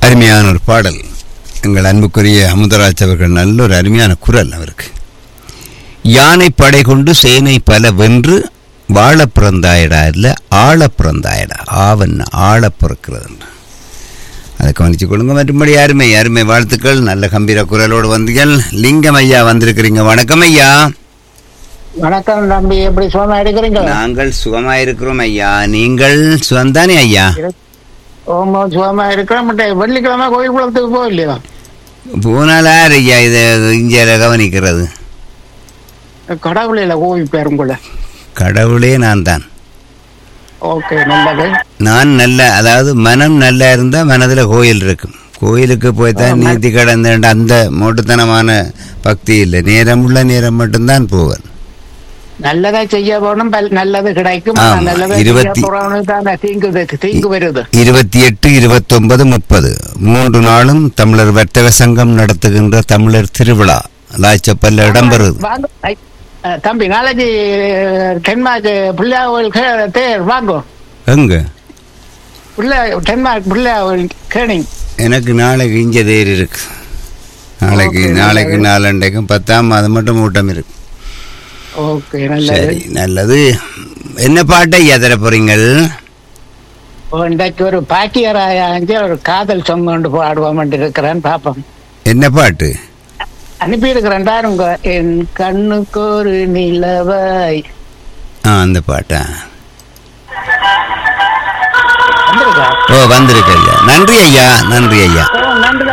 அருமையான ஒரு பாடல் எங்கள் அன்புக்குரிய அமுதராஜ் அவர்கள் நல்ல ஒரு அருமையான குரல் அவருக்கு யானை படை கொண்டு சேனை பல வென்று வாழ பிறந்தாயடா இல்லை ஆழ பிறந்தாயடா ஆவன் ஆழ பிறக்கிறது அதை கவனிச்சு கொள்ளுங்க மற்றபடி அருமை அருமை வாழ்த்துக்கள் நல்ல கம்பீர குரலோடு வந்தீர்கள் லிங்கம் ஐயா வந்திருக்கிறீங்க வணக்கம் ஐயா வணக்கம் தம்பி எப்படி சுகமா இருக்கிறீங்க நாங்கள் சுகமாயிருக்கிறோம் ஐயா நீங்கள் சுகம்தானே ஐயா ஓமோ சுகமா இருக்கிறோம் மட்டே வெள்ளிக்கிழமை கோயில் குளத்துக்கு போகலையா போனால் யார் ஐயா இதை இங்கே கவனிக்கிறது கடவுளையில கோவில் பேரும் கூட கடவுளே நான் தான் ஓகே நல்லது நான் நல்ல அதாவது மனம் நல்லா இருந்தால் மனதில் கோயில் இருக்கும் கோயிலுக்கு போய் தான் நீதி கடந்த அந்த மோட்டுத்தனமான பக்தி இல்லை நேரம் உள்ள நேரம் மட்டும்தான் போவேன் நல்லதா செய்ய போகணும் பல்- நல்லது கிடைக்கும் ஆமா, நல்லதா இருபத்தி- செய்ய போறவனுக்கு தானே தீங்கு வருது- தீங்கு வருது இருபத்தி எட்டு இருபத்தொன்பது முப்பது மூன்று நாளும் தமிழர் வர்த்தக சங்கம் நடத்துகின்ற தமிழர் திருவிழா லாச்சப்பல்ல இடம்பெறுது வாங்க ஐ, அஹ், தம்பி நாளைக்கு டென்மார்க் பிள்ளையா கோயில் தேர் வாங்க எங்க பிள்ளை டென்மார்க் பிள்ளையா கோயில் கேணிங் எனக்கு நாளைக்கு இஞ்ச தேர் இருக்கு நாளைக்கு Okay, நாளைக்கு நாலண்டைக்கும் பத்தாம் மாதம் மட்டும் ஊட்டம் இருக்கு ஓகே நல்லது சரி நல்லது என்ன பாட்டை எதற போறீங்கள் இன்றைக்கு ஒரு பாட்டியராய ஒரு காதல் சொங்க கொண்டு பாடுவோம் இருக்கிறேன் பாப்போம் என்ன பாட்டு அனுப்பி இருக்கிறேன் பாருங்க என் கண்ணுக்கு ஒரு நிலவாய் ஆ அந்த பாட்டா வந்திருக்கா ஓ வந்திருக்கு ஐயா நன்றி ஐயா நன்றி ஐயா ஓ, நன்றி